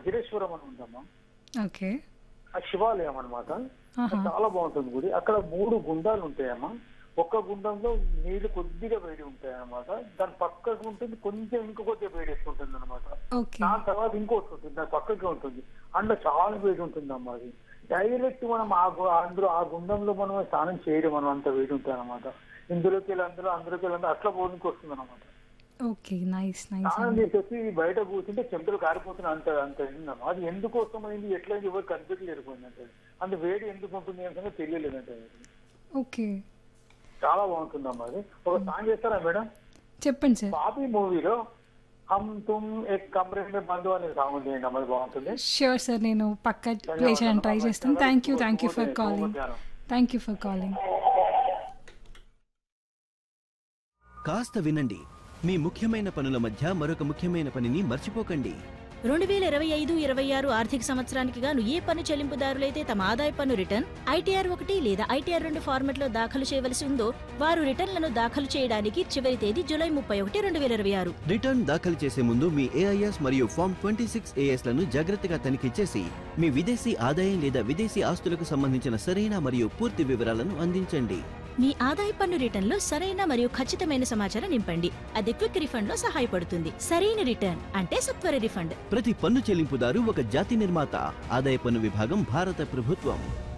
వజ్రేశ్వరం అని ఉందమ్మా ఓకే ఆ శివాలయం అన్నమాట ఆహా. చాలా బాగుంటుంది గుడి అక్కడ మూడు గుండాలు ఉంటాయమ్మా ఒక్క గుండంలో నీళ్లు కొద్దిగా వేడి ఉంటాయి అన్నమాట దాని పక్కకు ఉంటుంది కొంచెం ఇంకో కొద్దిగా వేడి ఎక్కువ ఉంటుంది అనమాట ఓకే దాని తర్వాత ఇంకోటి ఉంటుంది దాని పక్కకే ఉంటుంది అందులో చాలా వేడి ఉంటుంది అమ్మా అది డైరెక్ట్ మనం ఆ గు- అందులో ఆ గుండంలో మనం స్నానం చేయడం మనం అంత వేడి ఉంటుంది అనమాట ఇందులోకి వెళ్ళి అందులో అందులోకి వెళ్ళి అందులో అట్లా పోనికి వస్తుంది అనమాట ఓకే నైస్ నైస్ స్నానం చేసేసి బయట కూర్చుంటే చెంపలు కారిపోతున్నాయి అంత అంత అయిందమ్మా అది ఎందుకోసం అయింది ఎట్లా అయింది ఎవరు కనిపించలేరు పోయిందంటే అంత వేడి ఎందుకు ఉంటుంది అని సంగతి తెలియలేదంటే ఓకే చాలా బాగుంటుందమ్మా అది ఒక సాంగ్ చేస్తారా మేడం చెప్పండి సార్ బాబీ మూవీలో హమ్ తుమ్ ఎక్ కమరే మే బంధు అనే సాంగ్ ఉంది అమ్మా అది బాగుంటుంది ష్యూర్ సార్ నేను పక్క ప్లే చేయడానికి ట్రై చేస్తాను thank you thank you for calling thank you for calling కాస్త వినండి మీ ముఖ్యమైన పనుల మధ్య మరొక ముఖ్యమైన పనిని మర్చిపోకండి రెండు వేల ఇరవై ఐదు ఇరవై ఆరు ఆర్థిక సంవత్సరానికి గాను ఏ పన్ను చెల్లింపుదారులైతే తమ ఆదాయ పన్ను రిటర్న్ ఐటీఆర్ ఒకటి లేదా ఐటీఆర్ రెండు ఫార్మెట్లో దాఖలు చేయవలసి ఉందో వారు రిటర్న్లను దాఖలు చేయడానికి చివరి తేదీ జూలై ముప్పై ఒకటి రెండు వేల ఇరవై ఆరు రిటర్న్ దాఖలు చేసే ముందు మీ ఏఐఎస్ మరియు ఫామ్ ట్వంటీ సిక్స్ లను జాగ్రత్తగా తనిఖీ చేసి మీ విదేశీ ఆదాయం లేదా విదేశీ ఆస్తులకు సంబంధించిన సరైన మరియు పూర్తి వివరాలను అందించండి మీ ఆదాయ పన్ను రిటర్న్లో సరైన మరియు ఖచ్చితమైన సమాచారం నింపండి అది క్విక్ రిఫండ్ లో సహాయపడుతుంది సరైన రిటర్న్ అంటే సత్వర రిఫండ్ ప్రతి పన్ను చెల్లింపుదారు ఒక జాతి నిర్మాత ఆదాయ పన్ను విభాగం భారత ప్రభుత్వం